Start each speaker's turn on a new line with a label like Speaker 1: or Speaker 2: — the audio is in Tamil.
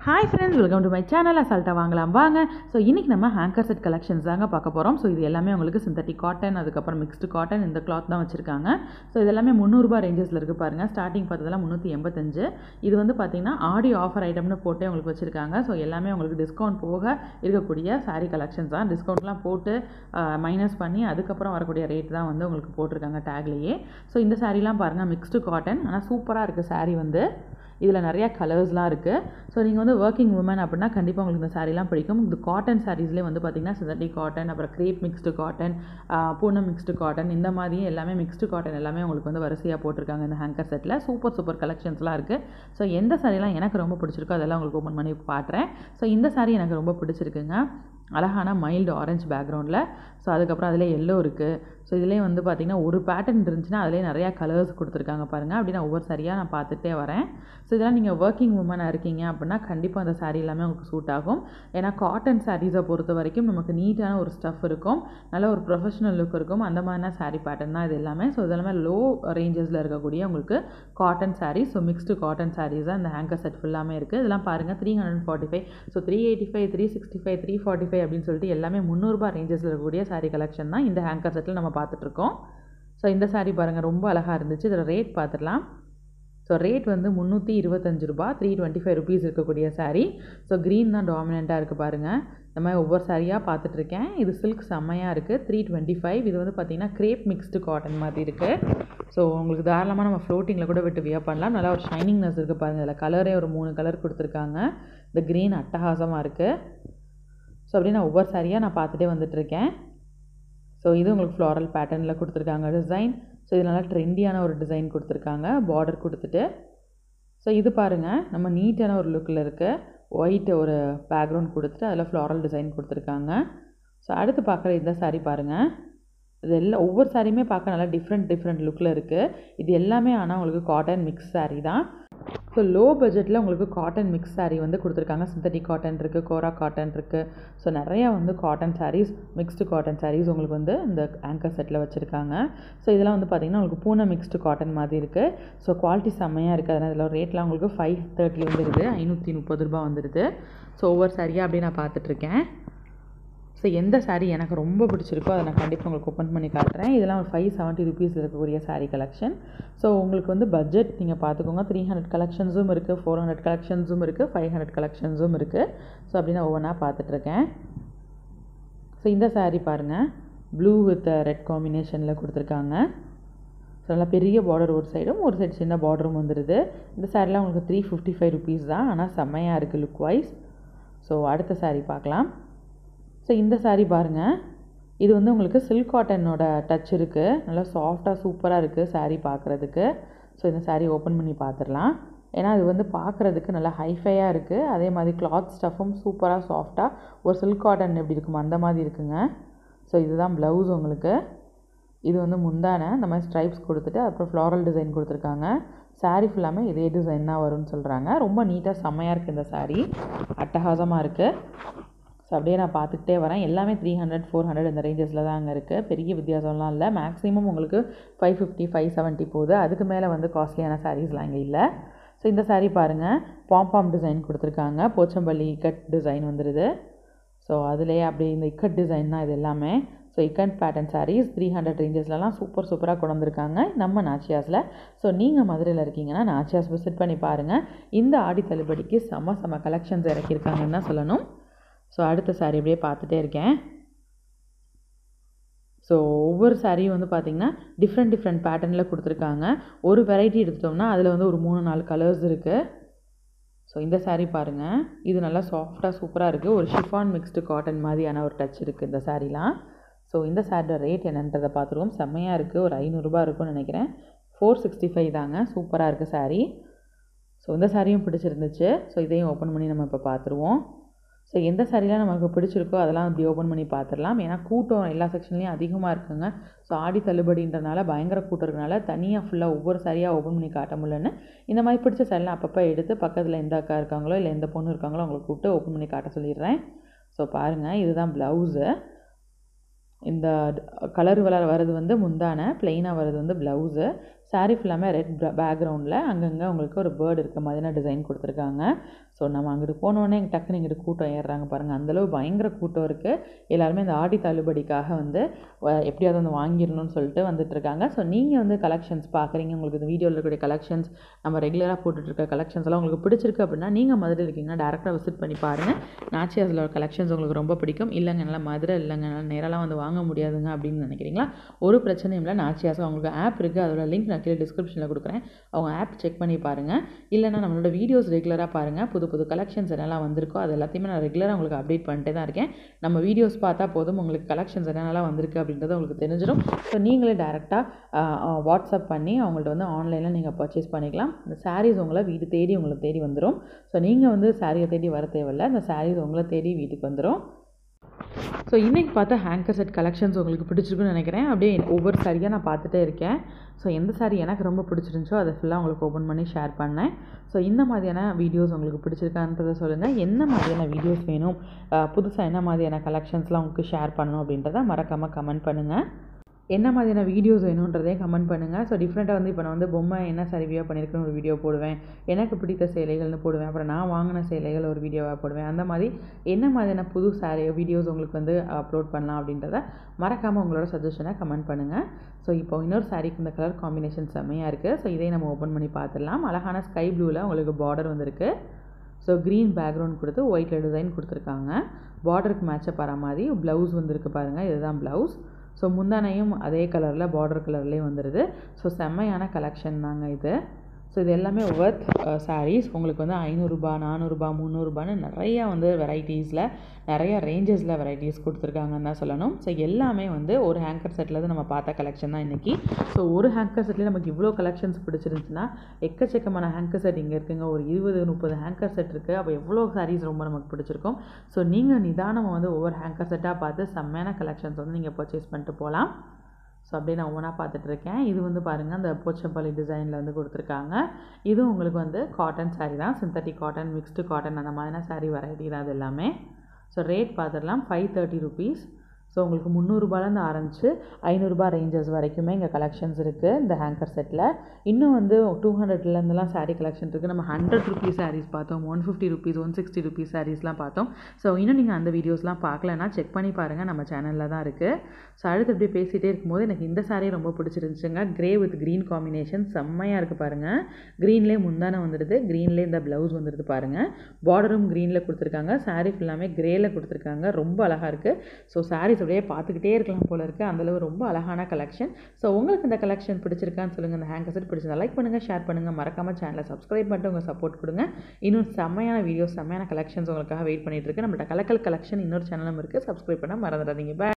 Speaker 1: hi friends welcome to my channel அசால்ட்டாக வாங்கலாம் வாங்க ஸோ இன்றைக்கி நம்ம ஹேங்கர் செட் கலெக்ஷன்ஸ் தாங்க பார்க்க போகிறோம் ஸோ இது எல்லாமே உங்களுக்கு சிந்தட்டிக் காட்டன் அதுக்கப்புறம் மிக்ஸ்டு காட்டன் இந்த கிளாத் தான் வச்சுருக்காங்க ஸோ இது எல்லாமே முந்நூறுரூபா ரேஞ்சஸில் இருக்குது பாருங்கள் ஸ்டார்டிங் பார்த்ததெல்லாம் முந்நூற்றி எண்பத்தஞ்சு இது வந்து பார்த்திங்கன்னா ஆடி ஆஃபர் ஐட்டம்னு போட்டே உங்களுக்கு வச்சுருக்காங்க ஸோ எல்லாமே உங்களுக்கு டிஸ்கவுண்ட் போக இருக்கக்கூடிய saree கலெக்ஷன்ஸ் தான் டிஸ்கவுண்ட்லாம் போட்டு மைனஸ் பண்ணி அதுக்கப்புறம் வரக்கூடிய ரேட் தான் வந்து உங்களுக்கு போட்டிருக்காங்க டேக்லேயே ஸோ இந்த சாரீலாம் பாருங்கள் மிக்ஸ்டு காட்டன் ஆனால் சூப்பராக இருக்குது saree வந்து இதில் நிறையா கலர்ஸ்லாம் இருக்குது ஸோ நீங்கள் வந்து ஒர்க்கிங் உமன் அப்படின்னா கண்டிப்பாக உங்களுக்கு இந்த சாரீலாம் பிடிக்கும் இது காட்டன் சாரீஸ்லேயே வந்து பார்த்திங்கன்னா சிந்தட்டிக் காட்டன் அப்புறம் crepe mixed cotton Poonam mixed cotton இந்த மாதிரியே எல்லாமே மிக்ஸ்டு காட்டன் எல்லாமே உங்களுக்கு வந்து வரிசையாக போட்டிருக்காங்க இந்த ஹேங்கர் செட்டில் சூப்பர் சூப்பர் கலெக்ஷன்ஸ்லாம் இருக்குது ஸோ எந்த சாரீலாம் எனக்கு ரொம்ப பிடிச்சிருக்கோ அதெல்லாம் உங்களுக்கு ஓப்பன் பண்ணி காட்டுறேன் ஸோ இந்த சாரீ எனக்கு ரொம்ப பிடிச்சிருக்குங்க அழகான மைல்டு ஆரஞ்சு பேக்ரவுண்டில் ஸோ அதுக்கப்புறம் அதில் எல்லோ இருக்குது ஸோ இதுலேயே வந்து பார்த்திங்கன்னா ஒரு பேட்டர்ன் இருந்துச்சுன்னா அதிலே நிறையா கலர்ஸ் கொடுத்துருக்காங்க பாருங்கள் அப்படி நான் ஒவ்வொரு சாரியாக நான் பார்த்துட்டே வரேன் ஸோ இதெல்லாம் நீங்கள் ஒர்க்கிங் உமனாக இருக்கீங்க அப்படின்னா கண்டிப்பாக அந்த சாரீ எல்லாமே உங்களுக்கு சூட் ஆகும் ஏன்னா காட்டன் சாரீஸை பொறுத்த வரைக்கும் நமக்கு நீட்டான ஒரு ஸ்டஃப் இருக்கும் நல்ல ஒரு ப்ரொஃபஷனல் லுக் இருக்கும் அந்த மாதிரினா சாரீ பேட்டர்ன் தான் இது எல்லாமே ஸோ இதெல்லாமே லோ ரேஞ்சஸில் இருக்கக்கூடிய உங்களுக்கு cotton sari so mixed cotton saris தான் இந்த ஹேங்கர் செட் ஃபுல்லாமே இருக்குது இதெல்லாம் பாருங்கள் three hundred forty five so three eighty five three sixty five three forty five அப்படின்னு சொல்லிட்டு எல்லாமே முந்நூறுபா ரேஞ்சஸில் இருக்கக்கூடிய சாரீ கலெக்ஷன் தான் இந்த ஹேங்கர் செட்டில் நம்ம பார்த்துட்ருக்கோம் ஸோ இந்த சாரீ பாருங்கள் ரொம்ப அழகாக இருந்துச்சு இதில் ரேட் பார்த்துடலாம் ஸோ ரேட் வந்து முந்நூற்றி இருபத்தஞ்சு ரூபா த்ரீ டுவெண்ட்டி ஃபைவ் ருபீஸ் இருக்கக்கூடிய சாரீ ஸோ க்ரீன் தான் டாமினண்ட்டாக இருக்குது பாருங்கள் இந்த மாதிரி ஒவ்வொரு சாரியாக பார்த்துட்ருக்கேன் இது சில்க் செம்மையாக இருக்குது த்ரீ டுவெண்ட்டி ஃபைவ் இது வந்து பார்த்திங்கன்னா க்ரேப் மிக்ஸ்டு காட்டன் மாதிரி இருக்குது ஸோ உங்களுக்கு தாராளமாக நம்ம ஃப்ளோட்டிங்கில் கூட விட்டு வியர் பண்ணலாம் நல்லா ஒரு ஷைனிங்னஸ் இருக்குது பாருங்கள் இதில் கலரே ஒரு மூணு கலர் கொடுத்துருக்காங்க இந்த க்ரீன் அட்டகாசமாக இருக்குது ஸோ அப்படியே நான் ஒவ்வொரு சாரியாக நான் பார்த்துட்டே வந்துட்டுருக்கேன் ஸோ இது உங்களுக்கு ஃப்ளாரல் பேட்டர்னில் கொடுத்துருக்காங்க டிசைன் ஸோ இது நல்லா ட்ரெண்டியான ஒரு டிசைன் கொடுத்துருக்காங்க பார்டர் கொடுத்துட்டு ஸோ இது பாருங்கள் நம்ம நீட்டான ஒரு லுக்கில் இருக்குது ஒயிட் ஒரு பேக்ரவுண்ட் கொடுத்துட்டு அதில் ஃப்ளாரல் டிசைன் கொடுத்துருக்காங்க ஸோ அடுத்து பார்க்குற இந்த சாரீ பாருங்கள் இது எல்லாம் ஒவ்வொரு சாரியுமே பார்க்க நல்லா டிஃப்ரெண்ட் டிஃப்ரெண்ட் லுக்கில் இருக்குது இது எல்லாமே ஆனால் உங்களுக்கு காட்டன் மிக்ஸ் சாரீ தான் ஸோ லோ பட்ஜெட்டில் உங்களுக்கு காட்டன் மிக்ஸ் சாரீ வந்து கொடுத்துருக்காங்க சிந்தட்டிக் காட்டன் இருக்குது கோரா காட்டன் இருக்குது ஸோ நிறையா வந்து cotton saris mixed cotton saris உங்களுக்கு வந்து இந்த ஆங்கர் செட்டில் வச்சுருக்காங்க ஸோ இதெல்லாம் வந்து பார்த்திங்கன்னா உங்களுக்கு பூனை மிக்ஸ்டு காட்டன் மாதிரி இருக்குது ஸோ குவாலிட்டி செம்மையாக இருக்குது அதனால் இதில் ரேட்லாம் உங்களுக்கு ஃபைவ் தேர்ட்டி வந்துடுது ஐநூற்றி முப்பது ரூபா வந்துடுது ஸோ ஒவ்வொரு சாரியாக அப்படியே நான் பார்த்துட்ருக்கேன் ஸோ எந்த சாரீ எனக்கு ரொம்ப பிடிச்சிருக்கோ அதை நான் கண்டிப்பாக உங்களுக்கு ஓப்பன் பண்ணி காட்டுறேன் இதெல்லாம் ஒரு ஃபைவ் செவன்ட்டி ருபீஸ் இருக்கக்கூடிய சாரீ கலெக்ஷன் ஸோ உங்களுக்கு வந்து பட்ஜெட் நீங்கள் பார்த்துக்கோங்க த்ரீ ஹண்ட்ரட் கலெக்ஷன்ஸும் இருக்குது ஃபோர் ஹண்ட்ரட் கலெக்ஷன்ஸும் இருக்குது ஃபைவ் ஹண்ட்ரட் கலெக்ஷன்ஸும் இருக்குது ஸோ அப்படி நான் ஒவ்வொன்றா பார்த்துட்ருக்கேன் ஸோ இந்த சாரீ பாருங்கள் ப்ளூ வித் ரெட் காம்பினேஷனில் கொடுத்துருக்காங்க ஸோ நல்லா பெரிய பார்டர் ஒரு சைடும் ஒரு சைடு சின்ன பார்டரும் வந்துடுது இந்த சாரீலாம் உங்களுக்கு த்ரீ ஃபிஃப்டி ஃபைவ் ருபீஸ் தான் ஆனால் செம்மையாக இருக்குது லுக் வைஸ் ஸோ அடுத்த சாரீ பார்க்கலாம் ஸோ இந்த சாரீ பாருங்கள் இது வந்து உங்களுக்கு சில்க் காட்டனோட டச் இருக்குது நல்லா சாஃப்டாக சூப்பராக இருக்குது சாரீ பார்க்குறதுக்கு ஸோ இந்த சாரீ ஓப்பன் பண்ணி பார்த்துடலாம் ஏன்னா இது வந்து பார்க்குறதுக்கு நல்லா ஹைஃபையாக இருக்குது அதே மாதிரி கிளாத் ஸ்டஃப்பும் சூப்பராக சாஃப்டாக ஒரு சில்க் காட்டன் எப்படி இருக்கும் அந்த மாதிரி இருக்குங்க ஸோ இதுதான் ப்ளவுஸ் உங்களுக்கு இது வந்து முந்தான இந்த மாதிரி ஸ்ட்ரைப்ஸ் கொடுத்துட்டு அப்புறம் ஃப்ளாரல் டிசைன் கொடுத்துருக்காங்க சாரீ ஃபுல்லாமே இதே டிசைன் தான் வரும்னு சொல்கிறாங்க ரொம்ப நீட்டாக செம்மையாக இருக்குது இந்த சாரீ அட்டகாசமாக இருக்குது ஸோ அப்படியே நான் பார்த்துக்கிட்டே வரேன் எல்லாமே த்ரீ ஹண்ட்ரட் ஃபோர் ஹண்ட்ரட் இந்த ரேஞ்சஸில் தான் அங்கே இருக்குது பெரிய வித்தியாசம்லாம் இல்லை மேக்ஸிமம் உங்களுக்கு ஃபைவ் ஃபிஃப்டி ஃபைவ் செவன்ட்டி போகுது அதுக்கு மேலே வந்து காஸ்ட்லியான சாரீஸ்லாம் இங்கே இல்லை ஸோ இந்த சாரீ பாருங்கள் பாம்பாம் டிசைன் கொடுத்துருக்காங்க போச்சம்பள்ளி இக்கட் டிசைன் வந்துடுது ஸோ அதுலேயே அப்படி இந்த இக்கட் டிசைன் தான் இது எல்லாமே so ikat pattern saris three hundred ரேஞ்சஸ்லலாம் சூப்பர் சூப்பராக கொண்டு வந்திருக்காங்க நம்ம நாச்சியாஸில் ஸோ நீங்கள் மதுரையில் இருக்கீங்கன்னா நாச்சியாஸ் விசிட் பண்ணி பாருங்கள் இந்த ஆடி தள்ளுபடிக்கு செம்ம செம்ம கலெக்ஷன்ஸ் இறக்கியிருக்காங்கன்னு தான் சொல்லணும் ஸோ அடுத்த சாரீ அப்படியே பார்த்துட்டே இருக்கேன் ஸோ ஒவ்வொரு சாரியும் வந்து பார்த்திங்கன்னா டிஃப்ரெண்ட் டிஃப்ரெண்ட் பேட்டர்னில் கொடுத்துருக்காங்க ஒரு வெரைட்டி எடுத்துட்டோம்னா அதில் வந்து ஒரு மூணு நாலு கலர்ஸ் இருக்குது ஸோ இந்த சாரீ பாருங்கள் இது நல்லா சாஃப்டாக சூப்பராக இருக்குது ஒரு ஷிஃபான் மிக்ஸ்டு காட்டன் மாதிரியான ஒரு டச் இருக்குது இந்த சாரீலாம் ஸோ இந்த சாரியோட ரேட் என்னன்றதை பார்த்துருவோம் செம்மையாக இருக்குது ஒரு ஐநூறுரூபா இருக்கும்னு நினைக்கிறேன் ஃபோர் சிக்ஸ்டி ஃபைவ் தாங்க சூப்பராக இருக்குது சாரீ ஸோ இந்த சாரியும் பிடிச்சிருந்துச்சு ஸோ இதையும் ஓப்பன் பண்ணி நம்ம இப்போ பார்த்துருவோம் ஸோ எந்த சாரீலாம் நமக்கு பிடிச்சிருக்கோ அதெல்லாம் அப்படி ஓப்பன் பண்ணி பார்த்துடலாம் ஏன்னா கூட்டம் எல்லா செக்ஷன்லேயும் அதிகமாக இருக்குங்க ஸோ ஆடி தள்ளுபடின்றனால பயங்கர கூட்டம் இருக்கனால தனியாக ஃபுல்லாக ஒவ்வொரு சாரியாக ஓப்பன் பண்ணி காட்ட முடியலன்னு இந்த மாதிரி பிடிச்ச சாரிலாம் அப்பப்போ எடுத்து பக்கத்தில் எந்த அக்கா இருக்காங்களோ இல்லை எந்த பொண்ணு இருக்காங்களோ அவங்களை கூப்பிட்டு ஓப்பன் பண்ணி காட்ட சொல்லிடுறேன் ஸோ பாருங்கள் இதுதான் ப்ளவுஸு இந்த கலர் வளர் வர்றது வந்து முந்தான ப்ளெயினாக வர்றது வந்து ப்ளவுஸு saree ஃபுல்லாமே ரெட் பேக்ரவுண்டில் அங்கங்கே உங்களுக்கு ஒரு பேர்டு இருக்க மாதிரியான டிசைன் கொடுத்துருக்காங்க ஸோ நம்ம அங்கிட்டு போனோடனே டக்குன்னு இங்கிட்டு கூட்டம் ஏறுறாங்க பாருங்கள் அந்தளவு பயங்கர கூட்டம் இருக்குது எல்லாருமே இந்த ஆடி தள்ளுபடிக்காக வந்து வ- எப்படியாவது வந்து வாங்கிடணும்னு சொல்லிட்டு வந்துட்டு இருக்காங்க ஸோ நீங்கள் வந்து கலெக்ஷன்ஸ் பார்க்குறீங்க உங்களுக்கு இந்த வீடியோவில் இருக்கக்கூடிய கலெக்ஷன்ஸ் நம்ம ரெகுலராக போட்டுட்ருக்க கலெக்ஷன்ஸ் எல்லாம் உங்களுக்கு பிடிச்சிருக்கு அப்படின்னா நீங்கள் மதுரை இருக்கீங்கன்னா டேரெக்டாக விசிட் பண்ணி பாருங்கள் நாச்சியாஸில் கலெக்ஷன்ஸ் உங்களுக்கு ரொம்ப பிடிக்கும் இல்லைங்க என்னால் மதுரை இல்லைங்க என்னால் நேரெல்லாம் வந்து வாங்க முடியாதுங்க அப்படின்னு நினைக்கிறீங்களா ஒரு பிரச்சனையும் இல்லை நாச்சியாஸ் அவங்களுக்கு ஆப் இருக்குது அதோட லிங்க் நான் கீழே டிஸ்கிரிப்ஷனில் கொடுக்குறேன் அவங்க ஆப் செக் பண்ணி பாருங்கள் இல்லைன்னா நம்மளோட வீடியோஸ் ரெகுலராக பாருங்கள் புது புது கலெக்ஷன்ஸ் என்னெல்லாம் வந்திருக்கோ அது எல்லாத்தையுமே நான் ரெகுலராக உங்களுக்கு அப்டேட் பண்ணிட்டே தான் இருக்கேன் நம்ம வீடியோஸ் பார்த்தா போதும் உங்களுக்கு கலெக்ஷன்ஸ் என்னென்னலாம் வந்திருக்கு அப்படின்றது உங்களுக்கு தெரிஞ்சிடும் ஸோ நீங்களே டேரெக்டாக வாட்ஸ்அப் பண்ணி அவங்கள்ட்ட வந்து ஆன்லைனில் நீங்கள் பர்ச்சேஸ் பண்ணிக்கலாம் இந்த சாரீஸ் உங்களை வீடு தேடி உங்களுக்கு தேடி வந்துடும் ஸோ நீங்கள் வந்து சாரியை தேடி வர தேவையில்ல இந்த சாரீஸ் உங்களை தேடி வீட்டுக்கு வந்துடும் ஸோ இன்றைக்கி பார்த்த ஹேங்கர் செட் கலெக்ஷன்ஸ் உங்களுக்கு பிடிச்சிருக்குன்னு நினைக்கிறேன் அப்படியே ஒவ்வொரு சாரியாக நான் பார்த்துட்டே இருக்கேன் ஸோ எந்த சாரி எனக்கு ரொம்ப பிடிச்சிருந்துச்சோ அதை ஃபுல்லாக உங்களுக்கு ஓப்பன் பண்ணி ஷேர் பண்ணேன் ஸோ இந்த மாதிரியான வீடியோஸ் உங்களுக்கு பிடிச்சிருக்கான்றதை சொல்லுங்கள் என்ன மாதிரியான வீடியோஸ் வேணும் புதுசாக என்ன மாதிரியான கலெக்ஷன்ஸ்லாம் உங்களுக்கு ஷேர் பண்ணணும் அப்படின்றத மறக்காமல் கமெண்ட் பண்ணுங்கள் என்ன மாதிரியான வீடியோஸ் வேணுன்றதையும் கமெண்ட் பண்ணுங்கள் ஸோ டிஃப்ரெண்ட்டாக வந்து இப்போ நான் வந்து பொம்மை என்ன சாரி வியோ பண்ணியிருக்கேன்னு ஒரு வீடியோ போடுவேன் எனக்கு பிடித்த சேலைகள்னு போடுவேன் அப்புறம் நான் வாங்கின சேலைகள் ஒரு வீடியோவாக போடுவேன் அந்த மாதிரி என்ன மாதிரியான புது சாரி வீடியோஸ் உங்களுக்கு வந்து அப்லோட் பண்ணலாம் அப்படின்றத மறக்காமல் உங்களோட சஜஷனை கமெண்ட் பண்ணுங்கள் ஸோ இப்போ இன்னொரு சாரிக்கு இந்த கலர் காம்பினேஷன் செம்மையாக இருக்குது ஸோ இதையும் நம்ம ஓப்பன் பண்ணி பார்த்துடலாம் அழகான ஸ்கை ப்ளூவில் உங்களுக்கு பார்டர் வந்திருக்கு ஸோ க்ரீன் பேக்ரவுண்ட் கொடுத்து ஒயிட்டில் டிசைன் கொடுத்துருக்காங்க பார்டருக்கு மேட்சப் வர மாதிரி ப்ளவுஸ் வந்திருக்கு பாருங்கள் இதுதான் ப்ளவுஸ் ஸோ முந்தானையும் அதே கலரில் பார்டர் கலர்லேயே வந்துடுது ஸோ செம்மையான கலெக்ஷன் தாங்க இது ஸோ இது எல்லாமே ஒர்த் சாரீஸ் உங்களுக்கு வந்து ஐநூறுரூபா நானூறுரூபா முந்நூறுரூபான்னு நிறையா வந்து வெரைட்டிஸில் நிறைய ரேஞ்சஸில் வெரைட்டிஸ் கொடுத்துருக்காங்கன்னு தான் சொல்லணும் ஸோ எல்லாமே வந்து ஒரு ஹேங்கர் செட்டில் நம்ம பார்த்த கலெக்ஷன் தான் இன்றைக்கி ஸோ ஒரு ஹேங்கர் செட்லேயே நமக்கு இவ்வளோ கலெக்ஷன்ஸ் பிடிச்சிருந்துச்சுன்னா எக்கச்சக்கமான ஹேங்கர் செட் இங்கே இருக்குங்க ஒரு இருபது முப்பது ஹேங்கர் செட் இருக்குது அப்போ எவ்வளோ சாரீஸ் ரொம்ப நமக்கு பிடிச்சிருக்கும் ஸோ நீங்கள் நிதானமாக வந்து ஒவ்வொரு ஹேங்கர் செட்டாக பார்த்து செம்மையான கலெக்ஷன்ஸ் வந்து நீங்கள் பர்ச்சேஸ் பண்ணிட்டு போகலாம் ஸோ அப்படியே நான் ஒவ்வொன்றா பார்த்துட்ருக்கேன் இது வந்து பாருங்கள் அந்த போச்சம்பள்ளி டிசைனில் வந்து கொடுத்துருக்காங்க இதுவும் உங்களுக்கு வந்து காட்டன் saree தான் சிந்தட்டிக் காட்டன் மிக்ஸ்டு காட்டன் அந்த மாதிரியான saree வெரைட்டி தான் அது எல்லாமே ஸோ ரேட் பார்த்துடலாம் ஃபைவ் தேர்ட்டி ருபீஸ் ஸோ உங்களுக்கு முந்நூறுரூபாலேருந்து ஆரம்பிச்சு ஐநூறுரூபா ரேஞ்சஸ் வரைக்குமே இங்கே கலெக்ஷன்ஸ் இருக்குது இந்த ஹேங்கர் செட்டில் இன்னும் வந்து டூ ஹண்ட்ரட்லேருந்துலாம் saree கலெக்ஷன் இருக்குது நம்ம ஹண்ட்ரட் ருபீஸ் sarees பார்த்தோம் one fifty rupees one sixty rupees சாரீஸ்லாம் பார்த்தோம் ஸோ இன்னும் நீங்கள் அந்த வீடியோஸ்லாம் பார்க்கலன்னா செக் பண்ணி பாருங்கள் நம்ம சேனலில் தான் இருக்குது ஸோ அடுத்து இப்படியே பேசிகிட்டே இருக்கும்போது எனக்கு இந்த saree ரொம்ப பிடிச்சிருந்துச்சுங்க கிரே வித் க்ரீன் காம்பினேஷன் செம்மையாக இருக்குது பாருங்கள் க்ரீன்லேயே முந்தானை வந்துடுது க்ரீன்லேயே இந்த ப்ளவுஸ் வந்துடுது பாருங்கள் பார்டரும் க்ரீனில் கொடுத்துருக்காங்க saree ஃபுல்லாமே க்ரேயில் கொடுத்துருக்காங்க ரொம்ப அழகாக இருக்குது ஸோ sarees அப்படியே பார்த்துக்கிட்டே இருக்கலாம் போல இருக்குது அந்தளவு ரொம்ப அழகான கலெக்ஷன் ஸோ உங்களுக்கு இந்த கலெக்ஷன் பிடிச்சிருக்கான்னு சொல்லுங்கள் இந்த ஹேங்கர் செட் பிடிச்சிருந்தா லைக் பண்ணுங்கள் ஷேர் பண்ணுங்கள் மறக்காமல் சேனலை சப்ஸ்கிரைப் பண்ணிட்டு உங்கள் சப்போர்ட் கொடுங்க இன்னும் செம்மையான வீடியோஸ் செம்மையான கலெக்ஷன்ஸ் உங்களுக்காக வெயிட் பண்ணிட்டு இருக்கு நம்மள்ட்ட கலக்கல் கலெக்ஷன் இன்னொரு சேனலும் இருக்குது சப்ஸ்கிரைப் பண்ண மறந்துடாதீங்க பை